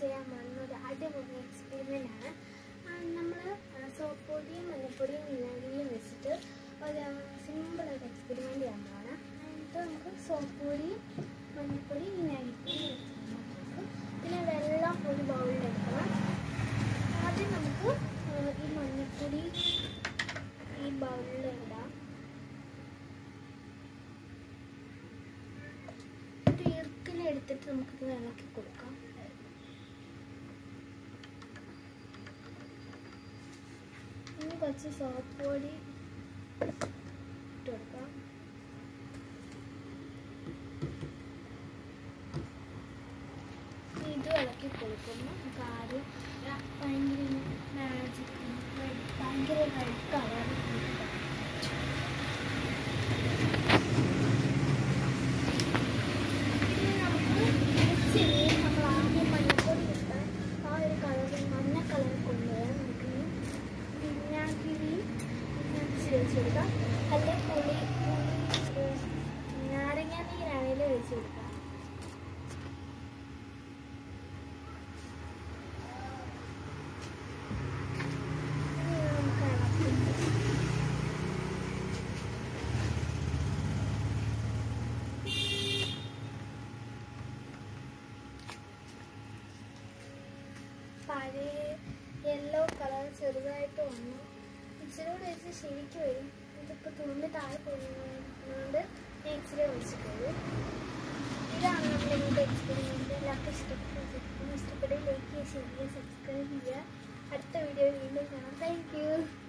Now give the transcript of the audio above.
ചെയ്യാൻ പോകുന്ന ഒരു അടിപൊളി എക്സ്പെരിമെൻ്റ് ആണ് നമ്മൾ സോപ്പ് പൊടിയും മഞ്ഞപ്പൊടിയും വിനാഗിരിയും വെച്ചിട്ട് ഒരു സിമ്പിൾ ഒരു എക്സ്പെരിമെൻ്റ് ചെയ്യാൻ പോവാണ് എന്നിട്ട് നമുക്ക് സോപ്പ് പൊടിയും മഞ്ഞപ്പൊടിയും വിനാഗിരിയും വെച്ചിട്ട് പിന്നെ വെള്ളം ഒരു ബൗളിൽ എടുക്കണം ആദ്യം നമുക്ക് ആ, ഈ മഞ്ഞപ്പൊടി ഈ ബൗളിൽ ഇടാം ഒരു ഈർക്കിലെടുത്തിട്ട് നമുക്കിത് ഇളക്കി കൊടുക്കാം ഇനി കുറച്ച് സോപ്പ് പൊടി ഇട്ട് കൊടുക്കാം ഇനി ഇത് ഇളക്കി കൊടുക്കുമ്പോൾ നമുക്ക് ആദ്യം ഭയങ്കര മാജിക് ഭയങ്കര റെഡ് കളർ കൊടുക്കാം ഇനി നമുക്ക് ഇച്ചിരി നമ്മൾ ആദ്യം മഞ്ഞപ്പൊടി ഇട്ട ആ ഒരു കളറിൽ മഞ്ഞ കളർ കൊണ്ടുവരാൻ നമുക്ക് ഈ വിനാഗിരി ഇച്ചിരി വെച്ച് കൊടുക്കാം അല്ലെങ്കിൽ പുളി പുളി നാരങ്ങ നീരാണെങ്കിലും വെച്ച് കൊടുക്കാം ഇനി നമുക്ക് ഇളക്കി പഴയ യെല്ലോ കളർ ചെറുതായിട്ട് വന്നു ഇച്ചിരി കൂടെ വെച്ച് ശരിക്കും വരും ഇതിപ്പോൾ തുള്ളി താഴെ പോകുന്നതുകൊണ്ട് ഞാൻ ഇച്ചിരി ഒഴിച്ചിട്ടുള്ളൂ ഇതാണ് നമ്മുടെ ഇന്നത്തെ എക്സ്പെരിമെൻറ്റ് എല്ലാവർക്കും ഇഷ്ടപ്പെട്ടു ഇഷ്ടപ്പെട്ടെങ്കിൽ ലൈക്ക് ചെയ്യുക ഷെയർ ചെയ്യുക സബ്സ്ക്രൈബ് ചെയ്യുക അടുത്ത വീഡിയോ വീണ്ടും കാണാം താങ്ക് യു